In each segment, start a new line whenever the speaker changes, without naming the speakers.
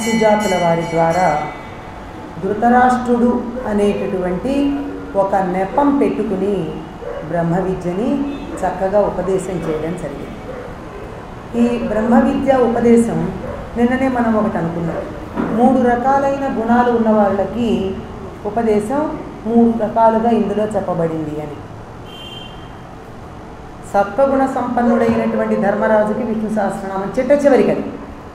సనత్సుజాతుల వారి ద్వారా ధృతరాష్ట్రుడు అనేటటువంటి ఒక నెపం పెట్టుకుని బ్రహ్మ విద్యని చక్కగా ఉపదేశం చేయడం జరిగింది ఈ బ్రహ్మ విద్య ఉపదేశం నిన్ననే మనం ఒకటి అనుకున్నాం మూడు రకాలైన గుణాలు ఉన్న వాళ్ళకి ఉపదేశం మూడు రకాలుగా ఇందులో చెప్పబడింది అని సత్వగుణ సంపన్నుడైనటువంటి ధర్మరాజుకి విష్ణు సహస్రనామం చిట్ట చివరికి అది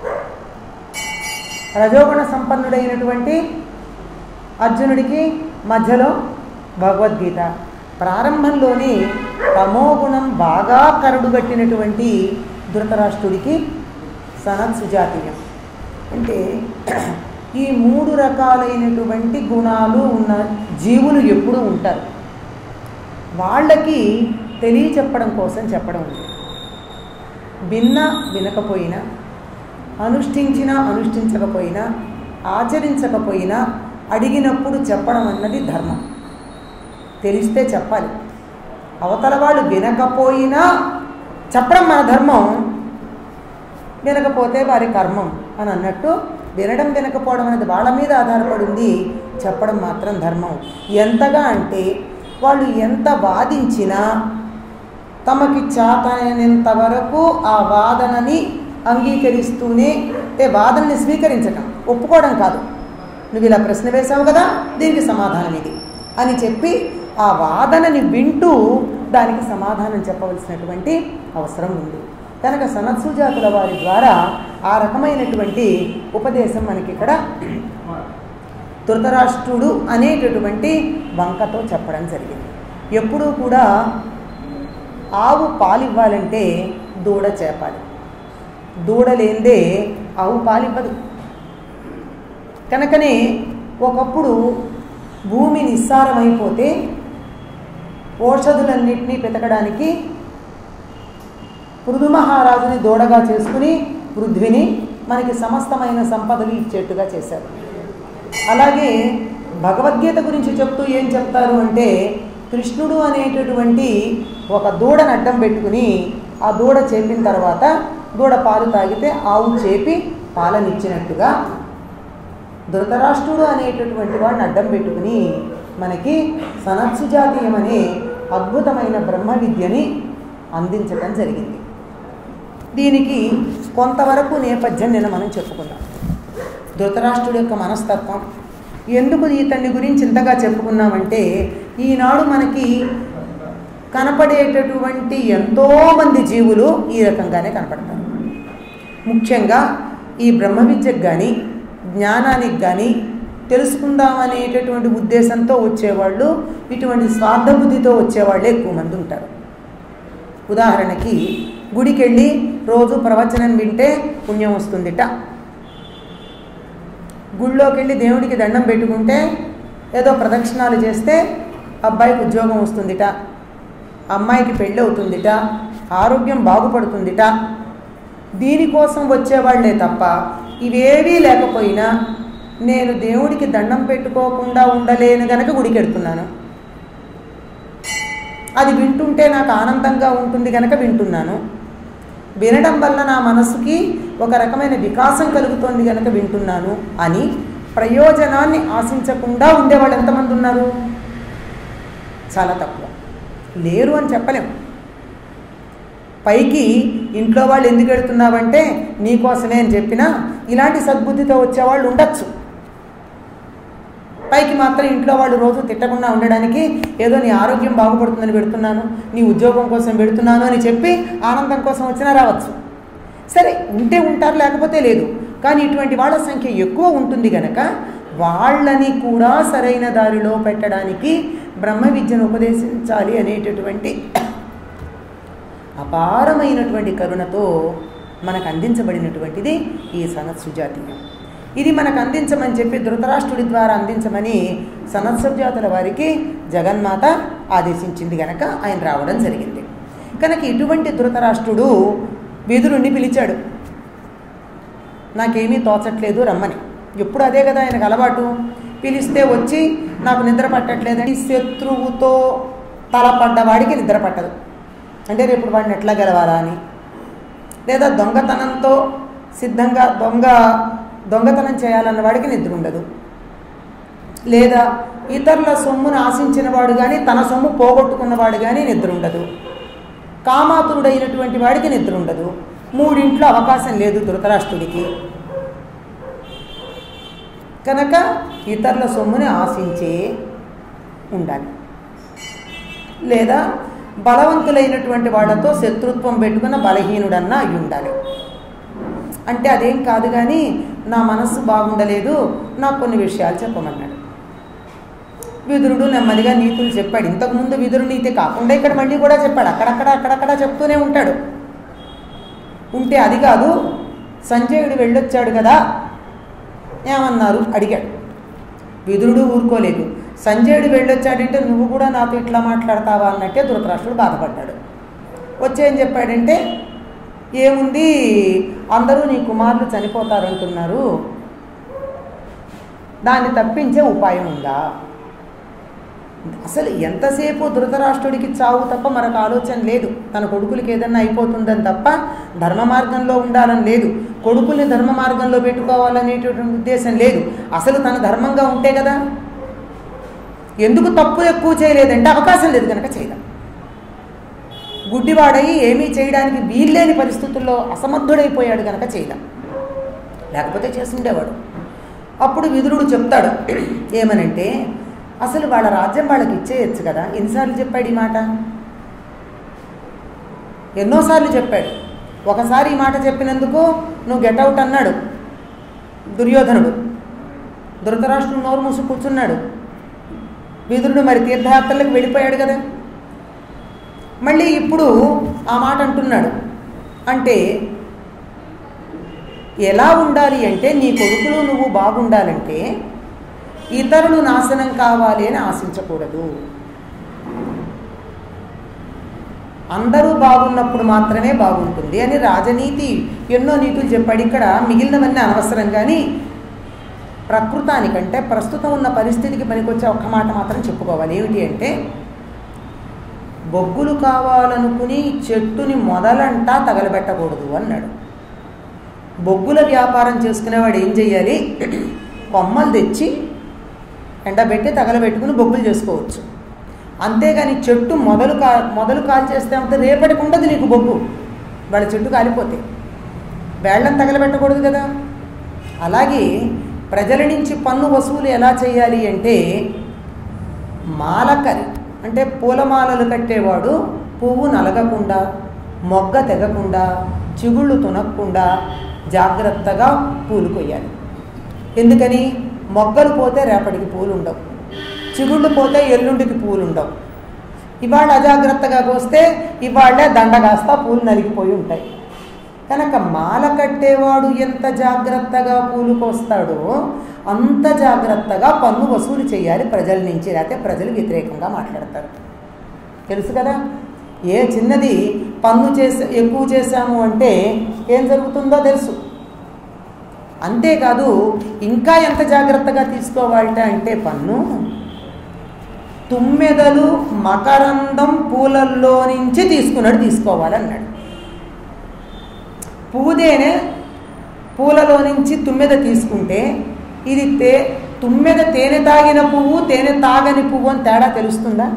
రజోగుణ సంపన్నుడైనటువంటి అర్జునుడికి మధ్యలో భగవద్గీత ప్రారంభంలోనే తమోగుణం బాగా కరడుగట్టినటువంటి ధృతరాష్ట్రుడికి సనత్ సుజాతీయం అంటే ఈ మూడు రకాలైనటువంటి గుణాలు ఉన్న జీవులు ఎప్పుడూ ఉంటారు వాళ్ళకి తెలియచెప్పడం కోసం చెప్పడం ఉంది విన్నా వినకపోయినా అనుష్ఠించినా అనుష్ఠించకపోయినా ఆచరించకపోయినా అడిగినప్పుడు చెప్పడం అన్నది ధర్మం తెలిస్తే చెప్పాలి అవతల వాళ్ళు వినకపోయినా చెప్పడం మన ధర్మం వినకపోతే వారి కర్మం అని అన్నట్టు వినడం వినకపోవడం అనేది వాళ్ళ మీద ఆధారపడింది చెప్పడం మాత్రం ధర్మం ఎంతగా అంటే వాళ్ళు ఎంత వాదించినా తమకి చేతనైనంత వరకు ఆ వాదనని అంగీకరిస్తూనే అంటే వాదనని స్వీకరించటం ఒప్పుకోవడం కాదు నువ్వు ఇలా ప్రశ్న వేశావు కదా దీనికి సమాధానం ఇది అని చెప్పి ఆ వాదనని వింటూ దానికి సమాధానం చెప్పవలసినటువంటి అవసరం ఉంది కనుక సనత్సుజాతుల వారి ద్వారా ఆ రకమైనటువంటి ఉపదేశం మనకి ఇక్కడ ధృతరాష్ట్రుడు అనేటటువంటి వంకతో చెప్పడం జరిగింది ఎప్పుడూ కూడా ఆవు పాలివ్వాలంటే దూడ చేపాలి దూడ లేనిదే ఆవు పాలివ్వదు కనుకనే ఒకప్పుడు భూమి నిస్సారమైపోతే ఓషధులన్నింటినీ పెతకడానికి పృథు మహారాజుని దూడగా చేసుకుని పృథ్విని మనకి సమస్తమైన సంపదలు ఇచ్చేట్టుగా చేశారు అలాగే భగవద్గీత గురించి చెప్తూ ఏం చెప్తారు అంటే కృష్ణుడు అనేటటువంటి ఒక దూడను అడ్డం పెట్టుకుని ఆ దూడ చేపిన తర్వాత దూడ పాలు తాగితే ఆవు చేపి పాలనిచ్చినట్టుగా ధృతరాష్ట్రుడు అనేటటువంటి వాడిని అడ్డం పెట్టుకుని మనకి సనత్సుజాతీయం అనే అద్భుతమైన బ్రహ్మ విద్యని అందించటం జరిగింది దీనికి కొంతవరకు నేపథ్యం నిన్న మనం చెప్పుకున్నాం ధృతరాష్ట్రుడు యొక్క మనస్తత్వం ఎందుకు ఇతన్ని గురించి ఇంతగా చెప్పుకున్నామంటే ఈనాడు మనకి కనపడేటటువంటి ఎంతోమంది జీవులు ఈ రకంగానే కనపడతారు ముఖ్యంగా ఈ బ్రహ్మ విద్యకు కానీ జ్ఞానానికి కానీ తెలుసుకుందామనేటటువంటి ఉద్దేశంతో వచ్చేవాళ్ళు ఇటువంటి స్వార్థ బుద్ధితో వచ్చేవాళ్ళే ఎక్కువ మంది ఉంటారు ఉదాహరణకి గుడికి వెళ్ళి రోజు ప్రవచనం వింటే పుణ్యం వస్తుందిట గుళ్ళోకి వెళ్ళి దేవుడికి దండం పెట్టుకుంటే ఏదో ప్రదక్షిణాలు చేస్తే అబ్బాయికి ఉద్యోగం వస్తుందిట అమ్మాయికి పెళ్ళి అవుతుందిట ఆరోగ్యం బాగుపడుతుందిట దీనికోసం వచ్చేవాళ్లే తప్ప ఇవేవీ లేకపోయినా నేను దేవుడికి దండం పెట్టుకోకుండా ఉండలేను గనక గుడికి వెళ్తున్నాను అది వింటుంటే నాకు ఆనందంగా ఉంటుంది కనుక వింటున్నాను వినడం వల్ల నా మనసుకి ఒక రకమైన వికాసం కలుగుతోంది కనుక వింటున్నాను అని ప్రయోజనాన్ని ఆశించకుండా ఉండేవాళ్ళు ఎంతమంది ఉన్నారు చాలా తక్కువ లేరు అని చెప్పలేం పైకి ఇంట్లో వాళ్ళు ఎందుకు వెళుతున్నావంటే నీకోసమే అని చెప్పినా ఇలాంటి సద్బుద్ధితో వచ్చేవాళ్ళు ఉండొచ్చు పైకి మాత్రం ఇంట్లో వాళ్ళు రోజు తిట్టకుండా ఉండడానికి ఏదో నీ ఆరోగ్యం బాగుపడుతుందని పెడుతున్నాను నీ ఉద్యోగం కోసం పెడుతున్నాను అని చెప్పి ఆనందం కోసం వచ్చినా రావచ్చు సరే ఉంటే ఉంటారు లేకపోతే లేదు కానీ ఇటువంటి వాళ్ళ సంఖ్య ఎక్కువ ఉంటుంది గనక వాళ్ళని కూడా సరైన దారిలో పెట్టడానికి బ్రహ్మ విద్యను ఉపదేశించాలి అనేటటువంటి అపారమైనటువంటి కరుణతో మనకు అందించబడినటువంటిది ఈ సనత్ సుజాతీయం ఇది మనకు అందించమని చెప్పి ధృతరాష్ట్రుడి ద్వారా అందించమని సనత్ సుజాతుల వారికి జగన్మాత ఆదేశించింది గనక ఆయన రావడం జరిగింది కనుక ఇటువంటి ధృతరాష్ట్రుడు విదురుణ్ణి పిలిచాడు నాకేమీ తోచట్లేదు రమ్మని ఎప్పుడు అదే కదా ఆయనకు అలవాటు పిలిస్తే వచ్చి నాకు నిద్ర పట్టట్లేదని శత్రువుతో తలపడ్డవాడికి నిద్ర పట్టదు అంటే రేపు వాడిని ఎట్లా గెలవాలా అని లేదా దొంగతనంతో సిద్ధంగా దొంగ దొంగతనం చేయాలన్న వాడికి నిద్ర ఉండదు లేదా ఇతరుల సొమ్మును ఆశించిన వాడు కానీ తన సొమ్ము పోగొట్టుకున్నవాడు కానీ నిద్ర ఉండదు కామాతురుడైనటువంటి వాడికి నిద్ర ఉండదు మూడింట్లో అవకాశం లేదు ధృతరాష్ట్రుడికి కనుక ఇతరుల సొమ్ముని ఆశించే ఉండాలి లేదా బలవంతులైనటువంటి వాళ్ళతో శత్రుత్వం పెట్టుకున్న బలహీనుడన్నా అయి ఉండాలి అంటే అదేం కాదు కానీ నా మనస్సు బాగుండలేదు నాకు కొన్ని విషయాలు చెప్పమన్నాడు విదురుడు నెమ్మదిగా నీతులు చెప్పాడు ఇంతకుముందు విదురు నీతి కాకుండా ఇక్కడ మళ్ళీ కూడా చెప్పాడు అక్కడక్కడ అక్కడక్కడ చెప్తూనే ఉంటాడు ఉంటే అది కాదు సంజయుడు వెళ్ళొచ్చాడు కదా ఏమన్నారు అడిగాడు విదురుడు ఊరుకోలేదు సంజయుడు వెళ్ళొచ్చాడంటే నువ్వు కూడా నాతో ఇట్లా మాట్లాడతావా అన్నట్టే ధృతరాష్ట్రుడు బాధపడ్డాడు వచ్చి ఏం చెప్పాడంటే ఏముంది అందరూ నీ కుమారులు చనిపోతారంటున్నారు దాన్ని తప్పించే ఉపాయం ఉందా అసలు ఎంతసేపు ధృతరాష్ట్రుడికి చావు తప్ప మరొక ఆలోచన లేదు తన కొడుకులకి ఏదన్నా అయిపోతుందని తప్ప ధర్మ మార్గంలో ఉండాలని లేదు కొడుకుల్ని ధర్మ మార్గంలో పెట్టుకోవాలనేటటువంటి ఉద్దేశం లేదు అసలు తన ధర్మంగా ఉంటే కదా ఎందుకు తప్పు ఎక్కువ చేయలేదంటే అవకాశం లేదు కనుక చేయడం గుడ్డివాడయి ఏమీ చేయడానికి వీల్లేని పరిస్థితుల్లో అసమర్థుడైపోయాడు కనుక చేయడం లేకపోతే చేసుండేవాడు అప్పుడు విదురుడు చెప్తాడు ఏమనంటే అసలు వాళ్ళ రాజ్యం వాళ్ళకి ఇచ్చేయచ్చు కదా ఎన్నిసార్లు చెప్పాడు ఈ మాట ఎన్నోసార్లు చెప్పాడు ఒకసారి ఈ మాట చెప్పినందుకు నువ్వు గెటౌట్ అన్నాడు దుర్యోధనుడు ధృతరాష్ట్రుడు నోరు మూసు కూర్చున్నాడు విదురుడు మరి తీర్థయాత్రలకు వెళ్ళిపోయాడు కదా మళ్ళీ ఇప్పుడు ఆ మాట అంటున్నాడు అంటే ఎలా ఉండాలి అంటే నీ కొడుకులు నువ్వు బాగుండాలంటే ఇతరులు నాశనం కావాలి అని ఆశించకూడదు అందరూ బాగున్నప్పుడు మాత్రమే బాగుంటుంది అని రాజనీతి ఎన్నో నీతులు చెప్పాడు ఇక్కడ మిగిలినవన్నీ అనవసరం కానీ ప్రకృతానికంటే ప్రస్తుతం ఉన్న పరిస్థితికి పనికొచ్చే ఒక్క మాట మాత్రం చెప్పుకోవాలి ఏమిటి అంటే బొగ్గులు కావాలనుకుని చెట్టుని మొదలంటా తగలబెట్టకూడదు అన్నాడు బొగ్గుల వ్యాపారం చేసుకునేవాడు ఏం చెయ్యాలి కొమ్మలు తెచ్చి ఎండబెట్టి తగలబెట్టుకుని బొగ్గులు చేసుకోవచ్చు అంతేగాని చెట్టు మొదలు కా మొదలు కాల్ చేస్తే ఉంటే రేపటికి ఉండదు నీకు బొగ్గు వాళ్ళ చెట్టు కాలిపోతే వేళ్ళని తగలబెట్టకూడదు కదా అలాగే ప్రజల నుంచి పన్ను వసూలు ఎలా చేయాలి అంటే మాలకరి అంటే పూలమాలలు కట్టేవాడు పువ్వు నలగకుండా మొగ్గ తెగకుండా చిగుళ్ళు తునక్కుండా జాగ్రత్తగా పూలు కొయ్యాలి ఎందుకని మొగ్గలు పోతే రేపటికి పూలు ఉండవు చిగుళ్ళు పోతే ఎల్లుండికి పూలు ఉండవు ఇవాళ అజాగ్రత్తగా కోస్తే ఇవాళే దండగాస్తా పూలు నలిగిపోయి ఉంటాయి కనుక మాల కట్టేవాడు ఎంత జాగ్రత్తగా పూలు కోస్తాడో అంత జాగ్రత్తగా పన్ను వసూలు చేయాలి ప్రజల నుంచి లేకపోతే ప్రజలు వ్యతిరేకంగా మాట్లాడతారు తెలుసు కదా ఏ చిన్నది పన్ను చేసే ఎక్కువ చేశాము అంటే ఏం జరుగుతుందో తెలుసు అంతేకాదు ఇంకా ఎంత జాగ్రత్తగా తీసుకోవాలట అంటే పన్ను తుమ్మెదలు మకరందం పూలల్లో నుంచి తీసుకున్నాడు తీసుకోవాలన్నాడు పువ్వుదేనే పూలలో నుంచి తుమ్మెద తీసుకుంటే ఇది తే తుమ్మెద తేనె తాగిన పువ్వు తేనె తాగని పువ్వు అని తేడా తెలుస్తుందా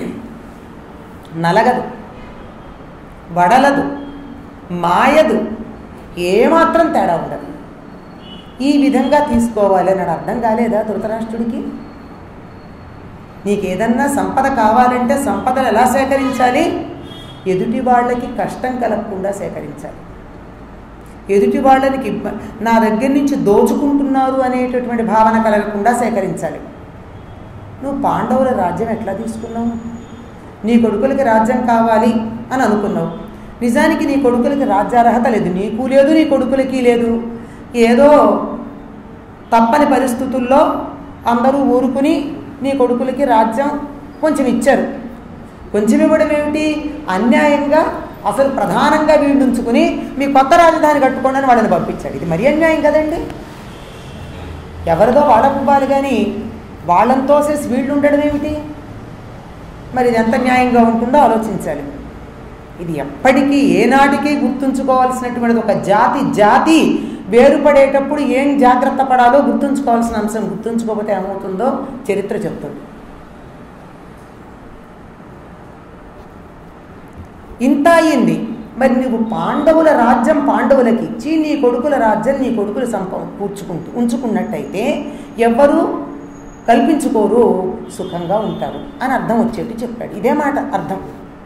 నలగదు వడలదు మాయదు ఏమాత్రం తేడా ఉండదు ఈ విధంగా తీసుకోవాలి అన్నాడు అర్థం కాలేదా ధృతరాష్ట్రుడికి నీకేదన్నా సంపద కావాలంటే సంపదను ఎలా సేకరించాలి ఎదుటి వాళ్ళకి కష్టం కలగకుండా సేకరించాలి ఎదుటి వాళ్ళకి ఇబ్బ నా దగ్గర నుంచి దోచుకుంటున్నారు అనేటటువంటి భావన కలగకుండా సేకరించాలి నువ్వు పాండవుల రాజ్యం ఎట్లా తీసుకున్నావు నీ కొడుకులకి రాజ్యం కావాలి అని అనుకున్నావు నిజానికి నీ కొడుకులకి రాజ్యార్హత లేదు నీకు లేదు నీ కొడుకులకి లేదు ఏదో తప్పని పరిస్థితుల్లో అందరూ ఊరుకుని నీ కొడుకులకి రాజ్యం కొంచెం ఇచ్చారు కొంచెం ఇవ్వడం ఏమిటి అన్యాయంగా అసలు ప్రధానంగా వీళ్ళు ఉంచుకుని మీ కొత్త రాజధాని కట్టుకోండి అని వాళ్ళని పంపించాడు ఇది మరీ అన్యాయం కదండి ఎవరిదో వాడపువ్వాలి కానీ వాళ్ళని తోసేసి వీళ్ళు ఉండడం ఏమిటి మరి ఇది ఎంత న్యాయంగా ఉంటుందో ఆలోచించాలి ఇది ఎప్పటికీ ఏనాటికి గుర్తుంచుకోవాల్సినటువంటిది ఒక జాతి జాతి వేరుపడేటప్పుడు ఏం జాగ్రత్త పడాలో గుర్తుంచుకోవాల్సిన అంశం గుర్తుంచుకోకపోతే ఏమవుతుందో చరిత్ర చెప్తుంది ఇంత అయింది మరి నువ్వు పాండవుల రాజ్యం పాండవులకి ఇచ్చి నీ కొడుకుల రాజ్యం నీ కొడుకులు సంప కూర్చుకుంటూ ఉంచుకున్నట్టయితే ఎవ్వరూ కల్పించుకోరు సుఖంగా ఉంటారు అని అర్థం వచ్చేట్టు చెప్పాడు ఇదే మాట అర్థం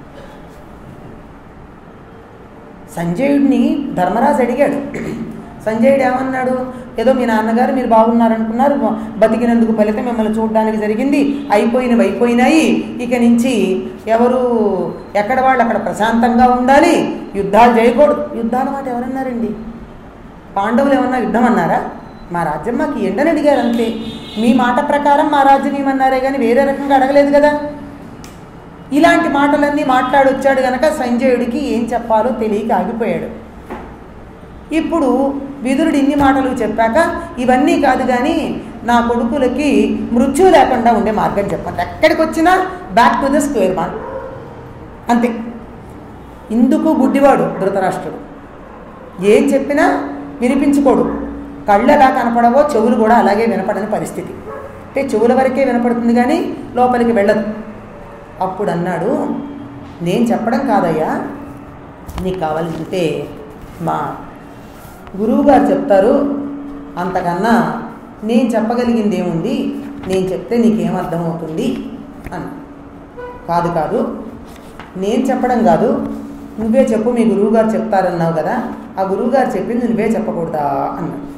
సంజయుడిని ధర్మరాజు అడిగాడు సంజయుడు ఏమన్నాడు ఏదో మీ నాన్నగారు మీరు బాగున్నారనుకున్నారు బతికినందుకు ఫలితం మిమ్మల్ని చూడడానికి జరిగింది అయిపోయినవి అయిపోయినాయి ఇక నుంచి ఎవరు ఎక్కడ వాళ్ళు అక్కడ ప్రశాంతంగా ఉండాలి యుద్ధాలు చేయకూడదు యుద్ధాల మాట ఎవరన్నారండి పాండవులు ఏమన్నా యుద్ధం అన్నారా మా రాజ్యం మాకు ఎండని అడిగారు అంతే మీ మాట ప్రకారం మా రాజ్యం ఏమన్నారే కానీ వేరే రకంగా అడగలేదు కదా ఇలాంటి మాటలన్నీ మాట్లాడొచ్చాడు గనక సంజయుడికి ఏం చెప్పాలో తెలియక ఆగిపోయాడు ఇప్పుడు విదురుడు ఇన్ని మాటలు చెప్పాక ఇవన్నీ కాదు కానీ నా కొడుకులకి మృత్యు లేకుండా ఉండే మార్గం చెప్పండి ఎక్కడికి వచ్చినా back to the square one అంతే ఇందుకు గుడ్డివాడు ధృతరాష్ట్రుడు ఏం చెప్పినా వినిపించుకోడు కళ్ళు ఎలా కనపడవో చెవులు కూడా అలాగే వినపడని పరిస్థితి అంటే చెవుల వరకే వినపడుతుంది కానీ లోపలికి వెళ్ళదు అప్పుడు అన్నాడు నేను చెప్పడం కాదయ్యా నీకు కావాలంటే మా గురువుగారు చెప్తారు అంతకన్నా నేను చెప్పగలిగింది ఏముంది నేను చెప్తే నీకేం అర్థమవుతుంది అన్న కాదు కాదు నేను చెప్పడం కాదు నువ్వే చెప్పు మీ గురువుగారు చెప్తారన్నావు కదా ఆ గురువుగారు చెప్పింది నువ్వే చెప్పకూడదా అన్నాడు